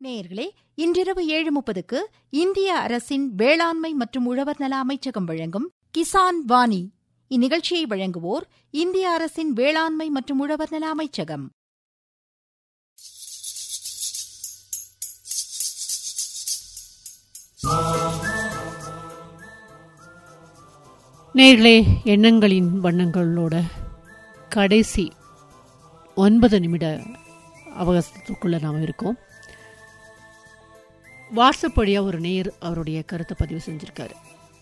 நேயர்களே இன்றிரவு ஏழு முப்பதுக்கு இந்திய அரசின் வேளாண்மை மற்றும் உழவர் நல அமைச்சகம் வழங்கும் கிசான் வாணி இந்நிகழ்ச்சியை வழங்குவோர் இந்திய அரசின் வேளாண்மை மற்றும் உழவர் நல அமைச்சகம் நேர்களே எண்ணங்களின் வண்ணங்களோட கடைசி ஒன்பது நிமிட அவகாசத்துக்குள்ளே நாம் இருக்கோம் வாட்ஸ்அப் வழியாக ஒரு நேர் அவருடைய கருத்தை பதிவு செஞ்சுருக்காரு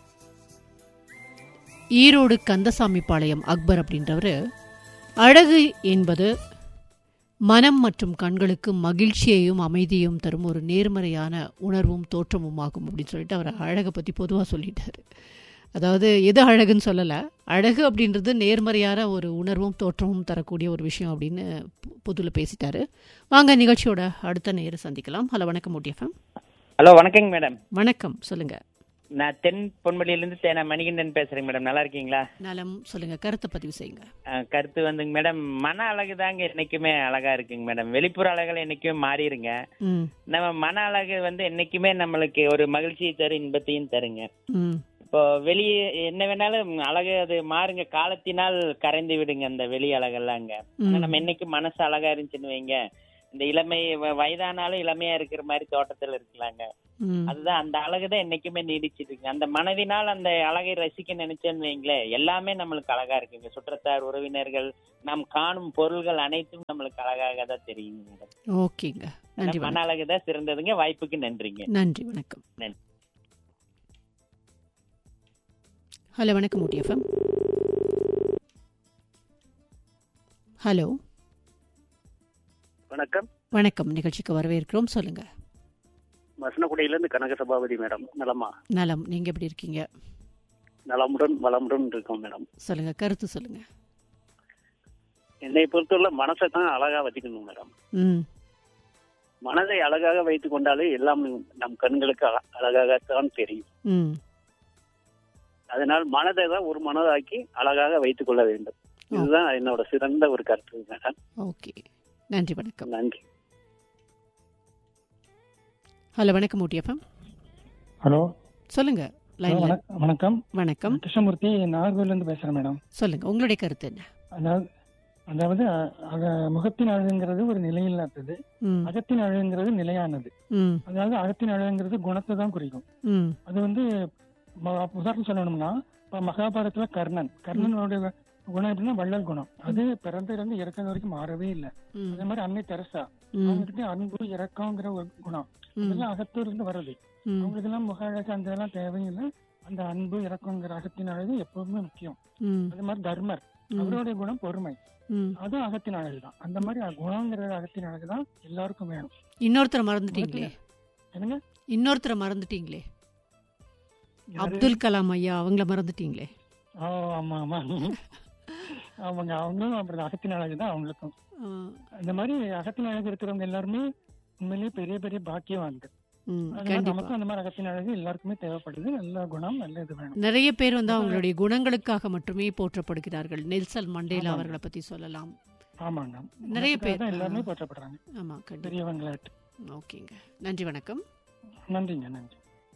ஈரோடு கந்தசாமி பாளையம் அக்பர் அப்படின்றவர் அழகு என்பது மனம் மற்றும் கண்களுக்கு மகிழ்ச்சியையும் அமைதியையும் தரும் ஒரு நேர்மறையான உணர்வும் தோற்றமும் ஆகும் அப்படின்னு சொல்லிட்டு அவர் அழகை பற்றி பொதுவாக சொல்லிட்டாரு அதாவது எது அழகுன்னு சொல்லலை அழகு அப்படின்றது நேர்மறையான ஒரு உணர்வும் தோற்றமும் தரக்கூடிய ஒரு விஷயம் அப்படின்னு பொதுவில் பேசிட்டாரு வாங்க நிகழ்ச்சியோட அடுத்த நேரம் சந்திக்கலாம் ஹலோ வணக்கம் ஊட்டியஃபம் ஹலோ வணக்கங்க மேடம் வணக்கம் சொல்லுங்க நான் தென் பொன்மொழியிலேருந்து தேனா மணிகண்டன் பேசுறேங்க மேடம் நல்லா இருக்கீங்களா நலம் சொல்லுங்க கருத்தை பதிவு செய்யுங்க அஹ், கருத்து வந்துங்க மேடம் மன அழகு தாங்க என்னைக்குமே அழகா இருக்குங்க மேடம் வெளிப்புற அழகுல என்னைக்குமே மாறிடுங்க ம் நம்ம மன அழகு வந்து என்னைக்குமே நம்மளுக்கு ஒரு மகிழ்ச்சியை தரும் இன்பத்தையும் தருங்க ம் இப்போ வெளியே என்ன வேணாலும் அழகு அது மாறுங்க காலத்தினால் கரைந்து விடுங்க அந்த வெளி அழகெல்லாங்க ஆனா ம். நம்ம என்னைக்கு மனசு அழகா இருந்துச்சுன்னு வைங்க இந்த இளமை வ- வயதானாலும் இளமையா இருக்கிற மாதிரி தோட்டத்துல இருக்கலாங்க ம் அதுதான் அந்த அழகு தான் என்னைக்குமே நீடிச்சிட்டு இருக்கு அந்த மனதினால் அந்த அழகை ரசிக்க நினைச்சேன்னு வைங்களேன் எல்லாமே நம்மளுக்கு அழகா இருக்குங்க சுற்றத்தார் உறவினர்கள் நாம் காணும் பொருள்கள் அனைத்தும் நம்மளுக்கு அழகாக தான் தெரியுங்க மேடம் ஓகேங்க நன்றி மன வணக்கம் அழகு தான் சிறந்ததுங்க வாய்ப்புக்கு நன்றிங்க நன்றி வணக்கம் நன்றி. ஹலோ வணக்கம் ஊட்டியஃபம் ஹலோ வணக்கம் வணக்கம் நிகழ்ச்சிக்கு வரவேற்கிறோம் சொல்லுங்க மசனகுடியிலேருந்து கனக சபாபதி மேடம் நலமா நலம் நீங்க எப்படி இருக்கீங்க நலமுடன் வளமுடன் இருக்கோம் மேடம் சொல்லுங்க கருத்து சொல்லுங்க என்னை பொறுத்தவரை மனசை தான் அழகா வச்சுக்கணும் மேடம் ம் மனதை அழகாக வைத்துக் கொண்டாலே எல்லாம் நம் கண்களுக்கு அழ- அழகாகத்தான் தெரியும் ம் அதனால் மனதை தான் ஒரு மனதாக்கி அழகாக வைத்துக் கொள்ள வேண்டும் இதுதான் என்னோட சிறந்த ஒரு கருத்து மேடம் ஓகே நன்றி வணக்கம் நன்றி ஹலோ வணக்கம் ஊட்டியஃபம் ஹலோ சொல்லுங்க ஹலோ, லைன்ல வணக்- வணக்கம் வணக்கம் கிருஷ்ணமூர்த்தி நாகர்கோவிலேருந்து பேசுகிறேன் மேடம் சொல்லுங்க உங்களுடைய கருத்து என்ன அதாவது அதாவது அ- அக- முகத்தின் அழகுங்கிறது ஒரு நிலையில்லாதது ம் அகத்தின் அழகுங்கிறது நிலையானது ம் அதாவது அகத்தின் அழகுங்கிறது குணத்தை தான் குறிக்கும் ம் அது வந்து ம- உதாரணம் சொல்லணும்னா இப்போ மகாபாரதத்துல கர்ணன் கர்ணனுடைய குணம் எப்படின்னா வள்ளல் குணம் அது பிறந்ததுலேருந்து இறக்கிறது வரைக்கும் மாறவே இல்லை ம் அதே மாதிரி அன்னை தெரசா ம் அவங்ககிட்ட அன்பு இறக்கங்கிற ஒரு குணம் ம் இதெல்லாம் அகத்தூர் இருந்து வருது ம் அவங்களுக்கெல்லாம் முக அழகு அந்த இதெல்லாம் தேவையில்லை அந்த அன்பு இறக்கங்கிற அகத்தின் அழகு எப்பவுமே முக்கியம் ம் அது மாதிரி தர்மர் ம் அவருடைய குணம் பொறுமை ம் அதுவும் அகத்தின் அழகு தான் அந்த மாதிரி குணங்கிற அகத்தின் அழகு தான் எல்லாருக்கும் வேணும் இன்னொருத்தரை மறந்துட்டீங்களே என்னங்க இன்னொருத்தரை மறந்துட்டீங்களே யாரு? அப்துல் கலாம் ஐயா அவங்கள மறந்துட்டீங்களே ஓ ஆமா ஆமா ஆமாங்க அவங்களும் அப்புறம் அகத்தின் அழகு தான் அவங்களுக்கும் ஆ, அந்த மாதிரி அகத்தின் அழகு இருக்கிறவங்க எல்லாருமே உண்மையிலேயே பெரிய பெரிய பாக்கியவான்கள் ம், அது மாதிரி கண்டிப்பா நமக்கும் அந்த மாதிரி அகத்தின் அழகு எல்லாருக்குமே தேவைப்படுது நல்ல குணம் நல்ல இது வேணும் நிறைய பேர் வந்து அவங்களுடைய குணங்களுக்காக மட்டுமே போற்றப்படுகிறார்கள் நெல்சன் மண்டேலா ஆமாங்க. அவர்களை பத்தி சொல்லலாம் ஆமாங்க நிறைய அதுக்காக பேர், தான் எல்லாருமே ஆ. போற்றப்படுறாங்க ஆமா கண்டிப்பா பெரியவங்களாட்டு ஓகேங்க நன்றி வணக்கம் நன்றிங்க நன்றி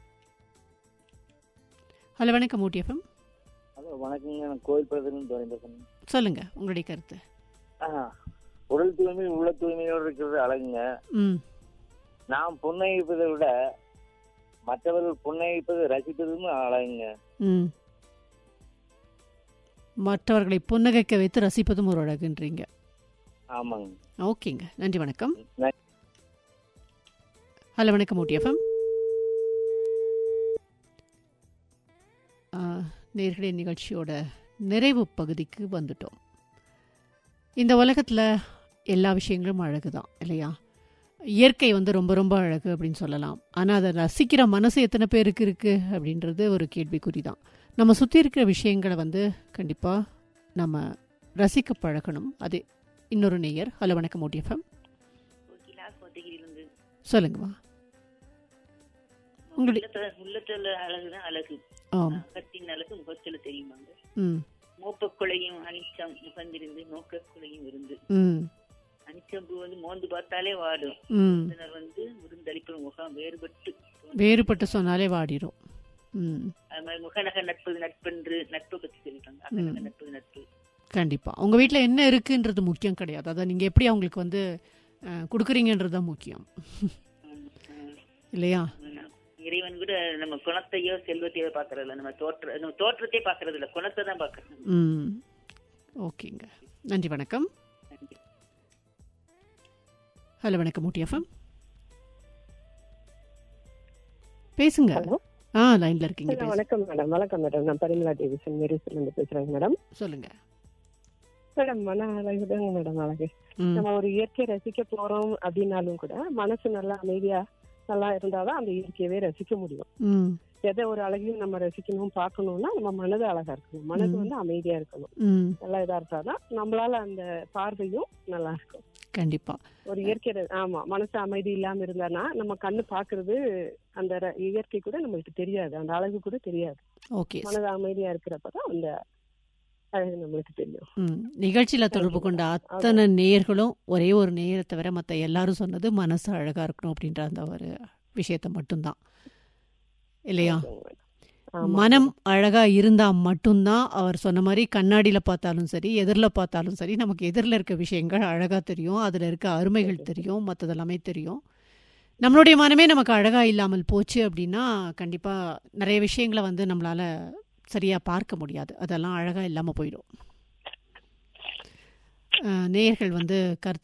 ஹலோ வணக்கம் ஊட்டியஃபம் ஹலோ வணக்கங்க நான் கோயில் பிரதமர் துறை பேசுறேன் சொல்லுங்க உங்களுடைய கருத்து ஆ உடல் தூய்மை உள்ள தூய்மையோடு இருக்கிறது அழகுங்க ம் நாம் புன்னகிப்பதை விட மற்றவர்கள் புன்னகிப்பது ரசிப்பதும் அழகுங்க ம் மற்றவர்களை புன்னகைக்க வைத்து ரசிப்பதும் ஒரு அழகுன்றீங்க ஆமாங்க ஓகேங்க நன்றி வணக்கம் நன்றி. ஹலோ வணக்கம் ஊட்டியஃபம் நேர்களே நிகழ்ச்சியோட நிறைவு பகுதிக்கு வந்துட்டோம் இந்த உலகத்தில் எல்லா விஷயங்களும் அழகு தான் இல்லையா இயற்கை வந்து ரொம்ப ரொம்ப அழகு அப்படின்னு சொல்லலாம் ஆனால் அதை ரசிக்கிற மனசு எத்தனை பேருக்கு இருக்குது அப்படின்றது ஒரு கேள்விக்குறி தான் நம்ம சுற்றி இருக்கிற விஷயங்களை வந்து கண்டிப்பாக நம்ம ரசிக்க பழகணும் அது இன்னொரு நேயர் ஹலோ வணக்கம் ஓடிஎஃப்எம் கோகிலா கோத்தகிரியிலிருந்து சொல்லுங்கம்மா உங்களுடைய- உள்ளத்துல உள்ளத்துல அழகுதான் அழகு ஆம் அகத்தின் அழகு முகத்துல தெரியுமாங்க ம் மோப்பக்குலையும் அனிச்சம் முகந்திருந்து நோக்கக்குலையும் இருந்து ம் அனிச்சம்பூ வந்து மோந்து பார்த்தாலே வாடும் ம் சிலர் வந்து முருந்தளி முகம் வேறுபட்டு தோன்றும். வேறுபட்டு சொன்னாலே வாடிரும் ம் அது மாதிரி முகநக நட்பு நட்பென்று நட்பு பத்தி சொல்லிட்டாங்க அகநக ம். நட்பு நட்பு கண்டிப்பா உங்க வீட்ல என்ன இருக்குன்றது முக்கியம் கிடையாது அதை நீங்க எப்படி அவங்களுக்கு வந்து அஹ், கொடுக்குறீங்கன்றது தான் முக்கியம் ம், ம். இல்லையா ம். இறைவன் கூட நம்ம குணத்தையோ செல்வத்தையோ பாக்குறது இல்ல நம்ம தோற்ற நம்ம தோற்றத்தை பாக்குறது இல்ல குணத்தை தான் பாக்குறது ம் ஓகேங்க நன்றி வணக்கம் நன்றி. ஹலோ வணக்கம் ஊட்டி எஃப்எம் பேசுங்க ஹலோ ஆ லைன்ல இருக்கீங்க ஹலோ பேசுங்க. வணக்கம் மேடம் வணக்கம் மேடம் நான் பரிமலா தேவி சென்மேரிஸ்ல இருந்து பேசுறேங்க மேடம் சொல்லுங்க மேடம் மன அழகு தாங்க மேடம் அழகு ம் நம்ம ஒரு இயற்கையை ரசிக்க போறோம் அப்படின்னாலும் கூட மனசு நல்லா அமைதியா நல்லா இருந்தாதான் அந்த இயற்கையவே ரசிக்க முடியும் ம் எதை ஒரு அழகையும் நம்ம ரசிக்கணும் பார்க்கணும்னா நம்ம மனது அழகா இருக்கணும் மனது ம். வந்து அமைதியா இருக்கணும் ம் நல்லா இதா இருந்தாதான் நம்மளால அந்த பார்வையும் நல்லா இருக்கும் கண்டிப்பா ஒரு இயற்கை ர- ஆமா மனசு அமைதி இல்லாம இருந்தானா நம்ம கண்ணு பாக்குறது அந்த ர- இயற்கை கூட நம்மளுக்கு தெரியாது அந்த அழகு கூட தெரியாது ஓகே மனது அமைதியா இருக்கிறப்பதான் அந்த அழகு நம்மளுக்கு தெரியும் ம் நிகழ்ச்சியில தொடர்பு கொண்ட அத்தனை நேயர்களும் ஒரே ஒரு நேயரை தவிர மற்ற எல்லாரும் சொன்னது மனசு அழகா இருக்கணும் அப்படின்ற அந்த ஒரு விஷயத்த மட்டும்தான் இல்லையா ஆமா. மனம் அழகா இருந்தா மட்டும்தான் அவர் சொன்ன மாதிரி கண்ணாடியில பார்த்தாலும் சரி எதிரில் பார்த்தாலும் சரி நமக்கு எதிரில் இருக்க விஷயங்கள் அழகா தெரியும் அதுல இருக்க அருமைகள் தெரியும் மற்றதெல்லாமே தெரியும் நம்மளுடைய மனமே நமக்கு அழகா இல்லாமல் போச்சு அப்படின்னா கண்டிப்பா நிறைய விஷயங்களை வந்து நம்மளால சரியா பார்க்க முடியாது அதெல்லாம் அழகா இல்லாம போயிடும் அஹ், நேயர்கள் வந்து கருத்து